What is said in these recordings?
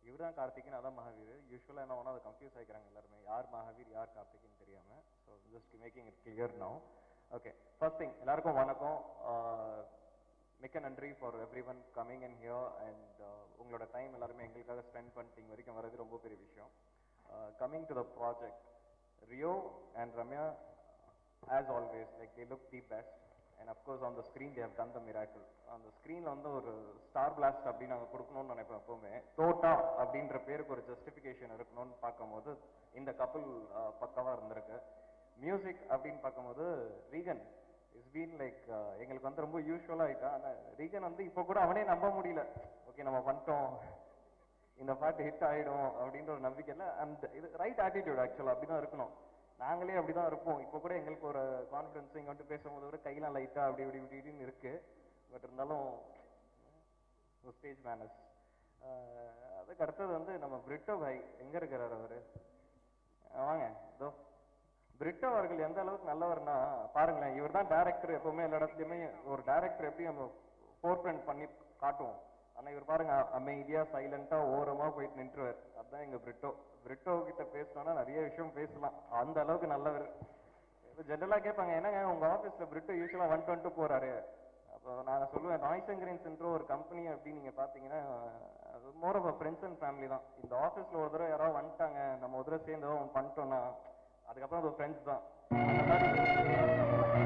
இவர் தான் கார்த்திகன் அதான் மகாவீர் யூஸ்வலாக என்ன ஒன்றா அதை கன்ஃபியூஸ் ஆகிக்கிறாங்க எல்லாருமே யார் மகாவீர் யார் கார்த்திகன் தெரியாம so just making it clear no okay first thing எல்லாருக்கும் வணக்கம் ஆஹ் மிக்க நன்றி for everyone coming in here and உங்களோட டைம் எல்லாருமே எங்களுக்காக ஸ்பெண்ட் பண்ணிட்டீங்க வரைக்கும் வர்றது ரொம்ப பெரிய விஷயம் coming to the project Rio and Ramya as always like they look the best and of course on the screen they have done the miracle அந்த ஸ்க்ரீனில் வந்து ஒரு ஸ்டார் பிளாஸ்ட் அப்படின்னு நாங்கள் கொடுக்கணும்னு நினைப்போம் எப்பவுமே தோட்டா அப்படின்ற பேருக்கு ஒரு ஜஸ்டிஃபிகேஷன் இருக்கணும்னு பார்க்கும்போது இந்த கப்பல் பக்கவாக இருந்திருக்கு மியூசிக் அப்படின்னு பார்க்கும்போது ரீகன் இஸ் பீன் லைக் எங்களுக்கு வந்து ரொம்ப யூஸ்வலாக ஆயிட்டா ஆனால் ரீகன் வந்து இப்போ கூட அவனே நம்ப முடியல ஓகே நம்ம பண்ணிட்டோம் இந்த பாட்டு ஹிட் ஆயிடும் அப்படின்ற ஒரு நம்பிக்கையில் அந்த இது ரைட் ஆட்டிடியூட் ஆக்சுவலாக அப்படி தான் இருக்கணும் நாங்களே அப்படிதான் இருப்போம் இப்போ கூட எங்களுக்கு ஒரு கான்ஃபிடன்ஸ் இங்க வந்து பேசும்போது கூட கையெல்லாம் லைட்டா அப்படி இப்படி இப்படி இப்படின்னு இருக்கு பட் இருந்தாலும் ஸ்டேஜ் மேனஸ் அதுக்கு அடுத்தது வந்து நம்ம பிரிட்டோ பாய் எங்க இருக்கிறார் அவரு அஹ் வாங்க இதோ பிரிட்டோ அவர்கள் எந்த அளவுக்கு நல்லவர்னா பாருங்களேன் இவர் தான் டேரக்டர் எப்பவுமே எல்லா இடத்துலயுமே ஒரு டேரக்டர் எப்படி நம்ம ஃபோர்ஃப்ரண்ட் பண்ணி காட்டுவோம் ஆனா இவர் பாருங்க அமைதியா சைலண்டா ஓரமா போயிட்டு நின்றுவார் அதுதான் எங்க பிரிட்டோ பிரிட்டோ கிட்ட பேசணும்னா நிறைய விஷயம் பேசலாம் அந்த அளவுக்கு நல்லவர் ஜென்ரலா கேட்பாங்க என்னங்க உங்க ஆபீஸ்ல பிரிட்டோ யூஸ்வலா ஒன் டுவெண்ட்டு போறாரு அப்போ நான் சொல்லுவேன் நாய்ஸ் அண்ட் ஒரு கம்பெனி அப்படின்னு நீங்க பாத்தீங்கன்னா அது more of friends and family தான் இந்த ஆபீஸ்ல ஒரு தடவை யாராவது வந்துட்டாங்க நம்ம ஒரு தடவை சேர்ந்து ஒன்று பண்ணிட்டோம்னா அதுக்கப்புறம் அது ஃப்ரெண்ட்ஸ் தான் அந்த மாதிரி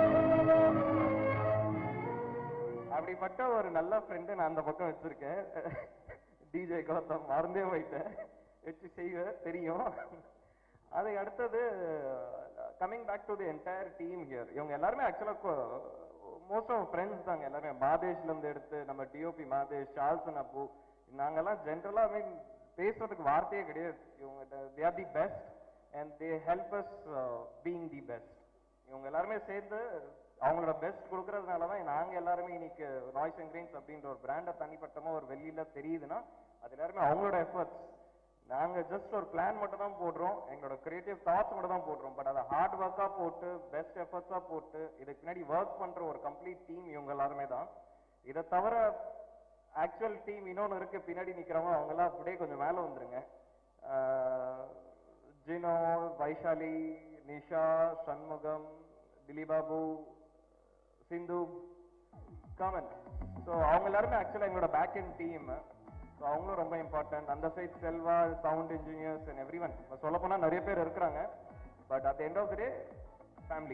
அப்படிப்பட்ட ஒரு நல்ல ஃப்ரெண்டு நான் அந்த பக்கம் வச்சிருக்கேன் டிஜே கௌதம் மறந்தே போயிட்டேன் வச்சு செய்வேன் தெரியும் அதை அடுத்தது coming back to the entire team here இவங்க எல்லாருமே ஆக்சுவலாக மோஸ்ட் ஆஃப் ஃப்ரெண்ட்ஸ் தாங்க எல்லாருமே மாதேஷ்ல இருந்து எடுத்து நம்ம டிஓபி மாதேஷ் சார்ல்சன் அப்பு நாங்கெல்லாம் ஜென்ரலா மீன் பேசுறதுக்கு வார்த்தையே கிடையாது இவங்க they are the best and they help us being the best இவங்க எல்லாருமே சேர்ந்து அவங்களோட பெஸ்ட் கொடுக்கறதுனால தான் நாங்க எல்லாருமே இன்னைக்கு நாய்ஸ் அண்ட் கிரீன்ஸ் அப்படின்ற ஒரு பிராண்டை தனிப்பட்டமா ஒரு வெளியில தெரியுதுன்னா அது எல்லாருமே அவங்களோட எஃபர்ட்ஸ் நாங்க ஜஸ்ட் ஒரு பிளான் மட்டும் தான் போடுறோம் எங்களோட கிரியேட்டிவ் தாட்ஸ் மட்டும் தான் போடுறோம் பட் அதை ஹார்ட் ஒர்க்கா போட்டு பெஸ்ட் எஃபர்ட்ஸா போட்டு இதுக்கு பின்னாடி ஒர்க் பண்ற ஒரு கம்ப்ளீட் டீம் இவங்க எல்லாருமே தான் இதை தவிர ஆக்சுவல் டீம் இன்னொன்னு இருக்கு பின்னாடி நிக்கிறவங்க அவங்க எல்லாம் அப்படியே கொஞ்சம் மேல வந்துருங்க ஆஹ் ஜினோ வைஷாலி நிஷா சண்முகம் திலீபாபு சிந்து காமன் ஸோ அவங்க எல்லாருமே ஆக்சுவலாக எங்களோட பேக் எண்ட் டீம் ஸோ அவங்களும் ரொம்ப இம்பார்ட்டன்ட் அந்த side Selva sound engineers and everyone சொல்ல போனால் நிறைய பேர் இருக்கிறாங்க but at end of the day family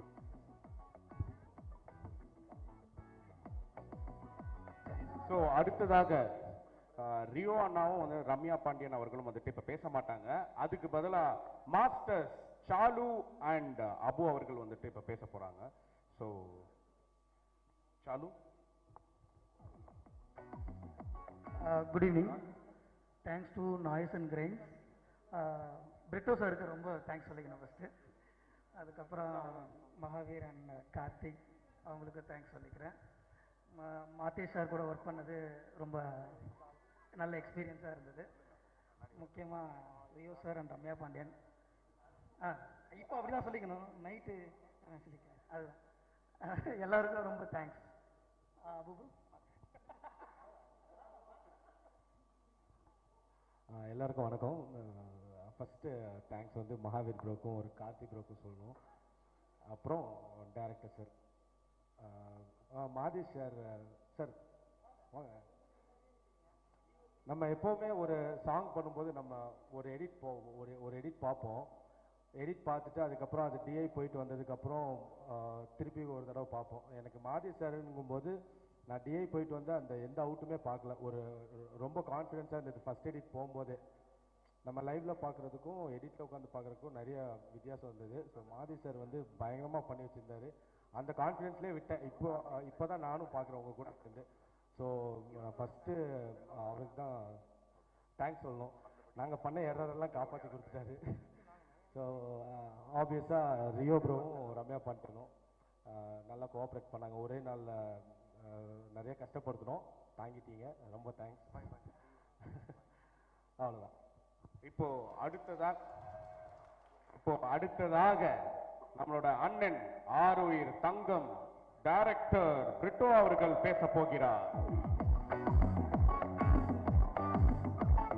so அடுத்ததாக அஹ், ரியோ அண்ணாவும் வந்து ரம்யா பாண்டியன் அவர்களும் வந்துட்டு இப்ப பேச மாட்டாங்க அதுக்கு பதிலா மாஸ்டர்ஸ் சாலு அண்ட் அபு அவர்கள் வந்துட்டு இப்ப பேச போறாங்க so Salu good evening thanks to Noise and Grains Britto சாருக்கு ரொம்ப தேங்க்ஸ் சொல்லிக்கணும் ஃபஸ்ட்டு அதுக்கப்புறம் மகாவீர் அண்ட் கார்த்திக் அவங்களுக்கு தேங்க்ஸ் சொல்லிக்கிறேன் ம- மாத்தேஷ் சார் கூட ஒர்க் பண்ணது ரொம்ப நல்ல எக்ஸ்பீரியன்ஸாக இருந்தது முக்கியமாக Rio sir and Ramya Pandian ஆ இப்போ அப்படி தான் சொல்லிக்கணும் நைட்டு சொல்லிக்கிறேன் அதுதான் எல்லாருக்கும் ரொம்ப தேங்க்ஸ் அபுபு ஆஹ் எல்லாருக்கும் வணக்கம் ஃபஸ்ட்டு தேங்க்ஸ் வந்து மகாவீர் ப்ரோக்கும் ஒரு கார்த்திக் ப்ரோக்கும் சொல்லணும் அப்புறம் director sir Madhesh sir sir வாங்க நம்ம எப்போவுமே ஒரு சாங் பண்ணும்போது நம்ம ஒரு எடிட் போ ஒரு ஒரு எடிட் பார்ப்போம் எடிட் பார்த்துட்டு அதுக்கப்புறம் அது டிஐ போயிட்டு வந்ததுக்கப்புறம் ஆஹ், திருப்பி ஒரு தடவை பார்ப்போம் எனக்கு மாதேஷ் சாருங்கும்போது நான் டிஐ போயிட்டு வந்து அந்த எந்த அவுட்டுமே பார்க்கல ஒரு ஒரு- ரொம்ப கான்ஃபிடென்ஸாக இருந்தது ஃபர்ஸ்ட் எடிட் போகும்போதே நம்ம லைவ்ல பார்க்குறதுக்கும் எடிட்டில் உட்காந்து பார்க்குறதுக்கும் நிறைய வித்தியாசம் இருந்தது ஸோ மாதி சார் வந்து பயங்கரமாக பண்ணி வச்சிருந்தாரு அந்த கான்ஃபிடென்ஸ்லேயே விட்டேன் இப்போ இப்போ தான் நானும் பார்க்குறேன் உங்க கூட இருந்து ஸோ ஃபஸ்ட்டு அவருக்கு தான் தேங்க்ஸ் சொல்லணும் நாங்கள் பண்ண எரரெல்லாம் காப்பாற்றி கொடுத்துட்டாரு ஸோ ஆப்வியஸாக ரியோ ப்ரோவும் ரம்யா பண்ணிட்டனும் நல்லா கோஆப்ரேட் பண்ணாங்க ஒரே நாளில் நிறைய கஷ்டப்படுத்தினோம் தாங்கிட்டீங்க ரொம்ப தேங்க்ஸ் அவ்வளோதான் இப்போ அடுத்ததாக இப்போ அடுத்ததாக நம்மளோட அண்ணன் ஆருயிர் தங்கம் டைரக்டர் பிரிட்டோ அவர்கள் பேச போகிறார்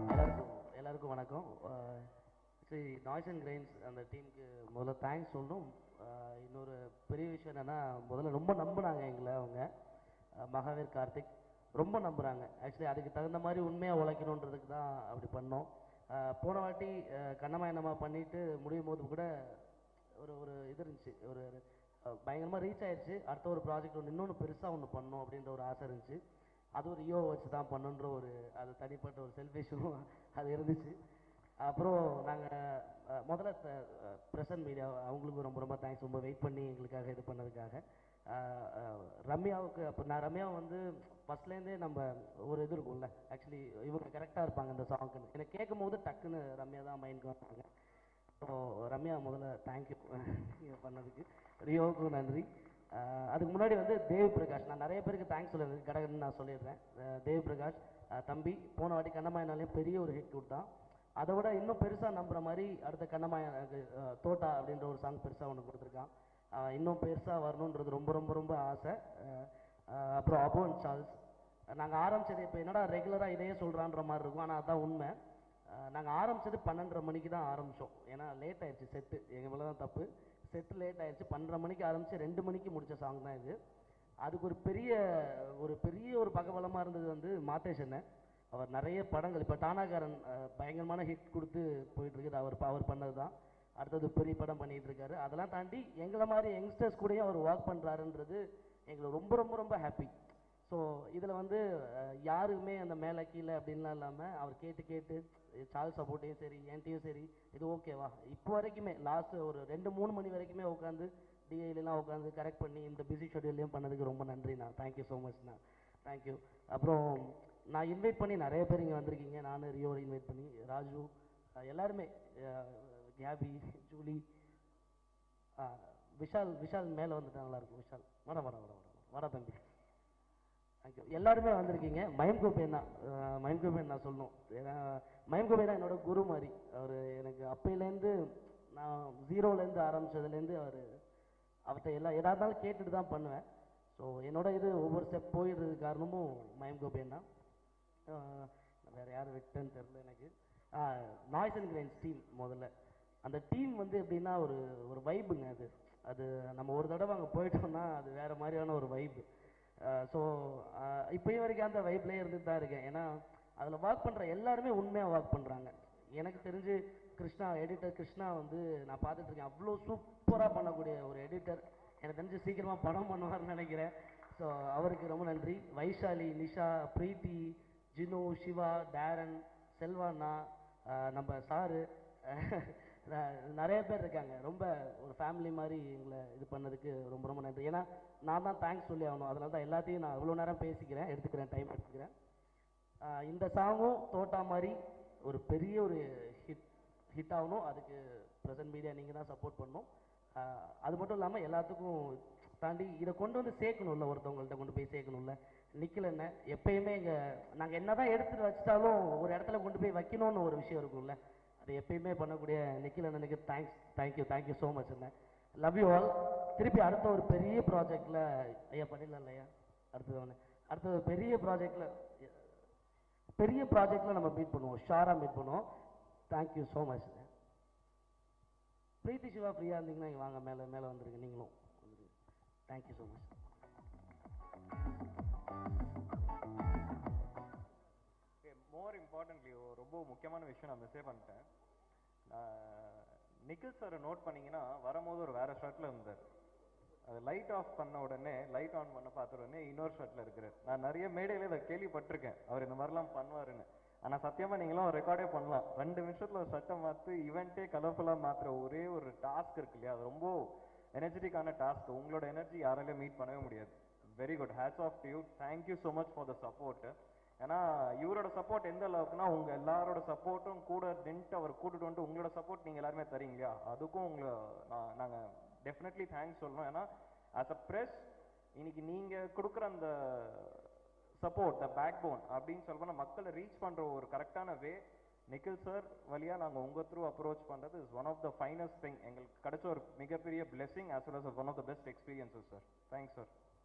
சரி நாய்ஸ் அண்ட் கிரைன்ஸ் அந்த டீமுக்கு முதல்ல தேங்க்ஸ் சொல்லணும் ஆஹ் இன்னொரு பெரிய விஷயம் என்னென்னா முதல்ல ரொம்ப நம்பினாங்க எங்களை அவங்க ஆஹ் மகாவீர் கார்த்திக் ரொம்ப நம்புகிறாங்க ஆக்சுவலி அதுக்கு தகுந்த மாதிரி உண்மையாக உழைக்கணுன்றதுக்கு தான் அப்படி பண்ணோம் ஆஹ் போன வாட்டி கண்ணமயனமா பண்ணிட்டு முடியும் போது கூட ஒரு ஒரு இது இருந்துச்சு ஒரு பயங்கரமாக ரீச் ஆயிடுச்சு அடுத்த ஒரு ப்ராஜெக்ட் ஒன்று இன்னொன்று பெருசாக ஒன்று பண்ணணும் அப்படின்ற ஒரு ஆசை இருந்துச்சு அது ஒரு ரியோ வச்சு தான் பண்ணுன்ற ஒரு அது தனிப்பட்ட ஒரு செல்ஃபிஷும் அது இருந்துச்சு அப்புறம் நாங்கள் முதல்ல ப்ரெசன்ட் மீடியா அவங்களுக்கும் ரொம்ப ரொம்ப தேங்க்ஸ் ரொம்ப வெயிட் பண்ணி எங்களுக்காக இது பண்ணதுக்காக அஹ், அஹ், ரம்யாவுக்கு அப்போ நான் ரம்யா வந்து ஃபஸ்ட்லேருந்தே நம்ம ஒரு இது இருக்கும்ல ஆக்சுவலி இவங்க கரெக்டாக இருப்பாங்க இந்த சாங்க்குன்னு எனக்கு கேட்கும் போது டக்குன்னு ரம்யா தான் மைண்டுக்கு வந்தாங்க ஸோ ரம்யா முதல்ல தேங்க்யூ பண்ணதுக்கு ரியோவுக்கும் நன்றி அஹ் அதுக்கு முன்னாடி வந்து தேவ் பிரகாஷ் நான் நிறைய பேருக்கு தேங்க்ஸ் சொல்லியிருந்தேன் கடகன்னு நான் சொல்லிடுறேன் அஹ் தேவ் பிரகாஷ் அஹ் தம்பி போன வாட்டி கண்ணமாயனாலையும் பெரிய ஒரு ஹிட் கொடுத்தான் அதை விட இன்னும் பெருசாக நம்புற மாதிரி அடுத்த கண்ணமாய அஹ் தோட்டா அப்படின்ற ஒரு சாங் பெருசாக ஒன்று கொடுத்துருக்கான் அஹ் இன்னும் பெருசாக வரணுன்றது ரொம்ப ரொம்ப ரொம்ப ஆசை அஹ் அஹ் அப்புறம் அபோன் சார்ல்ஸ் நாங்கள் ஆரம்பிச்சது இப்போ என்னடா ரெகுலராக இதையே சொல்கிறான்ற மாதிரி இருக்கும் ஆனால் அதான் உண்மை நாங்கள் ஆரம்பிச்சது பன்னெண்டரை மணிக்கு தான் ஆரம்பித்தோம் ஏன்னா லேட் ஆயிடுச்சு செட்டு எங்கள் மேலே தான் தப்பு செட்டு லேட் ஆயிடுச்சு பன்னெண்டரை மணிக்கு ஆரம்பித்து ரெண்டு மணிக்கு முடித்த சாங் தான் இது அதுக்கு ஒரு பெரிய ஒரு பெரிய ஒரு பக்கபலமாக இருந்தது வந்து மாத்தேஷன் அவர் நிறைய படங்கள் இப்போ டானாகாரன் அஹ், பயங்கரமான ஹிட் கொடுத்து போயிட்டு இருக்குது அவர் அவர் பண்ணது தான் அடுத்தது பெரிய படம் பண்ணிட்டு இருக்காரு அதெல்லாம் தாண்டி எங்களை மாதிரி யங்ஸ்டர்ஸ் கூடயும் அவர் ஒர்க் பண்ணுறாருன்றது எங்களுக்கு ரொம்ப ரொம்ப ரொம்ப ஹாப்பி ஸோ இதில் வந்து அஹ், யாருமே அந்த மேலே கீழே அப்படின்லாம் இல்லாமல் அவர் கேட்டு கேட்டு சால் சப்போர்ட்டையும் சரி என்கிட்டயும் சரி இது ஓகேவா இப்போ வரைக்குமே லாஸ்ட் ஒரு ரெண்டு மூணு மணி வரைக்குமே உட்காந்து டிஐலாம் உட்காந்து கரெக்ட் பண்ணி இந்த பிஸி ஷெட்யூல்லையும் பண்ணதுக்கு ரொம்ப நன்றிண்ணா தேங்க்யூ ஸோ மச்ண்ணா தேங்க்யூ அப்புறம் நான் இன்வைட் பண்ணி நிறைய பேர் இங்கே வந்திருக்கீங்க நானும் ரியோ இன்வைட் பண்ணி ராஜு அஹ் எல்லாருமே அஹ் கேபி ஜூலி அஹ் விஷால் விஷால் மேலே வந்துட்டா நல்லா இருக்கும் விஷால் வர வர வர வர வர தம்பி தேங்க்யூ எல்லாருமே வந்திருக்கீங்க மயம் கோபேன் தான் அஹ் மயம் கோபேன் நான் சொல்லணும் ஏன்னா மயம் கோபேன் தான் என்னோட குரு மாதிரி அவர் எனக்கு அப்பையிலேருந்து நான் ஜீரோலேருந்து ஆரம்பிச்சதுலேருந்து அவர் அவர்கிட்ட எல்லா எதா இருந்தாலும் கேட்டுட்டு தான் பண்ணுவேன் ஸோ என்னோட இது ஒவ்வொரு ஸ்டெப் போயிடுறது காரணமும் மயம் கோபேன் தான் ஆஹ் வேற யார் விட்டேன்னு தெரில எனக்கு நாய்ஸ் அண்ட் கிரைன்ஸ் டீம் முதல்ல அந்த டீம் வந்து எப்படின்னா ஒரு ஒரு வைப்புங்க அது அது நம்ம ஒரு தடவை அங்கே போயிட்டோம்னா அது வேற மாதிரியான ஒரு வைப்பு ஸோ இப்போயும் வரைக்கும் அந்த வைப்லேயே இருந்துட்டு தான் இருக்கேன் ஏன்னா அதில் ஒர்க் பண்ணுற எல்லாருமே உண்மையாக ஒர்க் பண்ணுறாங்க எனக்கு தெரிஞ்சு கிருஷ்ணா எடிட்டர் கிருஷ்ணா வந்து நான் பார்த்துட்டு இருக்கேன் அவ்வளோ சூப்பராக பண்ணக்கூடிய ஒரு எடிட்டர் எனக்கு தெரிஞ்சு சீக்கிரமாக படம் பண்ணுவார்னு நினைக்கிறேன் ஸோ அவருக்கு ரொம்ப நன்றி வைஷாலி நிஷா பிரீத்தி ஜினு சிவா டேரன் செல்வாண்ணா ஆஹ் நம்ம சாரு நிறைய பேர் இருக்காங்க ரொம்ப ஒரு ஃபேமிலி மாதிரி எங்களை இது பண்ணதுக்கு ரொம்ப ரொம்ப நன்றி ஏன்னா நான் தான் தேங்க்ஸ் சொல்லி ஆகணும் அதனால தான் எல்லாத்தையும் நான் இவ்வளோ நேரம் பேசிக்கிறேன் எடுத்துக்கிறேன் டைம் எடுத்துக்கிறேன் ஆஹ் இந்த சாங்கும் தோட்டா மாதிரி ஒரு பெரிய ஒரு ஹிட் ஹிட் ஆகணும் அதுக்கு ப்ரெசன்ட் மீடியா நீங்கள் தான் சப்போர்ட் பண்ணணும் ஆஹ் அது மட்டும் இல்லாமல் எல்லாத்துக்கும் தாண்டி இதை கொண்டு வந்து சேர்க்கணும்ல ஒருத்தவங்கள்ட்ட கொண்டு போய் சேர்க்கணும்ல நிக்கல என்ன எப்பயுமே எங்க நாங்கள் என்னதான் எடுத்துட்டு வச்சிட்டாலும் ஒரு இடத்துல கொண்டு போய் வைக்கணும்னு ஒரு விஷயம் இருக்கும்ல அது எப்பயுமே பண்ணக்கூடிய நிக்கில் அண்ணனுக்கு thanks thank you thank you so much அண்ணன் லவ் யூ ஆல் திருப்பி அடுத்த ஒரு பெரிய ப்ராஜெக்டில் ஐயா பண்ணிடலாம் இல்லையா அடுத்தது ஒன்று அடுத்த ஒரு பெரிய ப்ராஜெக்டில் பெரிய ப்ராஜெக்டில் நம்ம மீட் பண்ணுவோம் ஷாராக மீட் பண்ணுவோம் thank you so much Preethi Siva ஃப்ரீயாக இருந்தீங்கன்னா இங்கே வாங்க மேலே மேலே வந்துருங்க நீங்களும் வந்துருங்க thank you so much okay more importantly ரொம்ப முக்கியமான விஷயம் நான் மிஸ்ஸே பண்ணிட்டேன் நான் நிக்கில் சார் நோட் பண்ணீங்கன்னா வரும்போது ஒரு வேற ஷர்ட்ல இருந்தார் அது லைட் ஆஃப் பண்ண உடனே லைட் ஆன் பண்ண பார்த்த உடனே இன்னொரு ஷர்ட்ல இருக்கிறார் நான் நிறைய மேடையில இதை கேள்விப்பட்டிருக்கேன் அவர் இந்த மாதிரிலாம் பண்ணுவாருன்னு ஆனா சத்தியமா நீங்களும் ரெக்கார்டே பண்ணலாம் ரெண்டு நிமிஷத்துல ஒரு சட்டை மாத்து ஈவெண்ட்டே கலர்ஃபுல்லா மாத்துற ஒரே ஒரு டாஸ்க் இருக்கு இல்லையா அது ரொம்ப எனர்ஜெட்டிக்கான டாஸ்க் உங்களோட எனர்ஜி யாராலையும் மீட் பண்ணவே முடியாது very good hats off to you thank you so much for the support ஏன்னா இவரோட சப்போர்ட் எந்த அளவுக்குன்னா உங்க எல்லாரோட சப்போர்ட்டும் கூட நின்ட்டு அவர் கூட்டிட்டு வந்துட்டு உங்களோட சப்போர்ட் நீங்க எல்லாருமே தரீங்க இல்லையா அதுக்கும் உங்களை நான் நாங்க டெஃபினெட்லி தேங்க்ஸ் சொல்லணும் ஏன்னா ஆஸ் அ ப்ரெஸ் இன்னைக்கு நீங்க கொடுக்குற அந்த சப்போர்ட் த பேக் போன் அப்படின்னு சொல்லப்போனா மக்களை ரீச் பண்ற ஒரு கரெக்டான வே நிக்கில் சார் வழியா நாங்க உங்க த்ரூ அப்ரோச் பண்றது is one of the finest thing எங்களுக்கு கிடைச்ச ஒரு மிகப்பெரிய blessing as well as one of the best experiences sir thanks sir